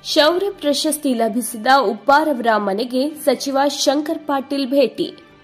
ಶೌರ್ಯ ಪ್ರಶಸ್ತಿ ಲಭಿಸಿದ ಉಪ್ಪಾರವರ ಮನೆಗೆ ಸಚಿವ ಶಂಕರ್ ಪಾಟೀಲ್ ಭೇಟಿ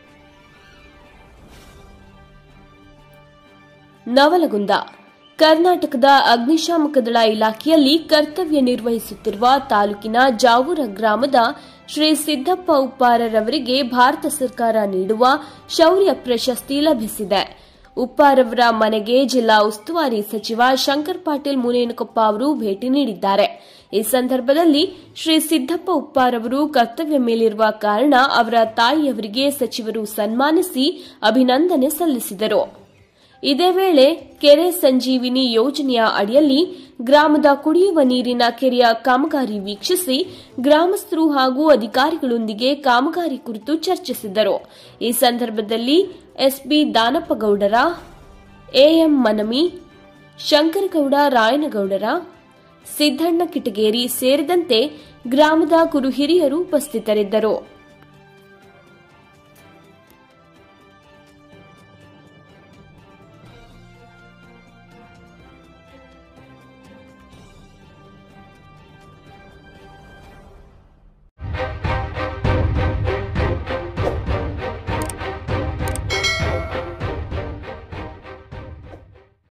ನವಲಗುಂದ ಕರ್ನಾಟಕದ ಅಗ್ನಿಶಾಮಕ ದಳ ಇಲಾಖೆಯಲ್ಲಿ ಕರ್ತವ್ಯ ನಿರ್ವಹಿಸುತ್ತಿರುವ ತಾಲೂಕಿನ ಜಾವೂರ ಗ್ರಾಮದ ಶ್ರೀ ಸಿದ್ದಪ್ಪ ಉಪ್ಪಾರರವರಿಗೆ ಭಾರತ ಸರ್ಕಾರ ನೀಡುವ ಶೌರ್ಯ ಪ್ರಶಸ್ತಿ ಲಭಿಸಿದೆ ಉಪ್ಪಾರವರ ಮನೆಗೆ ಜಿಲ್ಲಾ ಉಸ್ತುವಾರಿ ಸಚಿವ ಶಂಕರ್ ಪಾಟೀಲ್ ಮುನೇನಕೊಪ್ಪ ಅವರು ಭೇಟಿ ನೀಡಿದ್ದಾರೆ ಈ ಸಂದರ್ಭದಲ್ಲಿ ಶ್ರೀ ಸಿದ್ದಪ್ಪ ಉಪ್ಪಾರವರು ಕರ್ತವ್ಯ ಮೇಲಿರುವ ಕಾರಣ ಅವರ ತಾಯಿಯವರಿಗೆ ಸಚಿವರು ಸನ್ಮಾನಿಸಿ ಅಭಿನಂದನೆ ಸಲ್ಲಿಸಿದರು ಇದೇ ವೇಳೆ ಕೆರೆ ಸಂಜೀವಿನಿ ಯೋಜನೆಯ ಅಡಿಯಲ್ಲಿ ಗ್ರಾಮದ ಕುಡಿಯುವ ನೀರಿನ ಕೆರೆಯ ಕಾಮಗಾರಿ ವೀಕ್ಷಿಸಿ ಗ್ರಾಮಸ್ಥರು ಹಾಗೂ ಅಧಿಕಾರಿಗಳೊಂದಿಗೆ ಕಾಮಗಾರಿ ಕುರಿತು ಚರ್ಚಿಸಿದರು ಈ ಸಂದರ್ಭದಲ್ಲಿ ಎಸ್ಬಿ ದಾನಪ್ಪಗೌಡರ ಎಎಂ ಮನಮಿ ಶಂಕರಗೌಡ ರಾಯನಗೌಡರ ಸಿದ್ದಣ್ಣ ಕಿಟಗೇರಿ ಸೇರಿದಂತೆ ಗ್ರಾಮದ ಗುರು ಹಿರಿಯರು ಉಪಸ್ಥಿತರಿದ್ದರು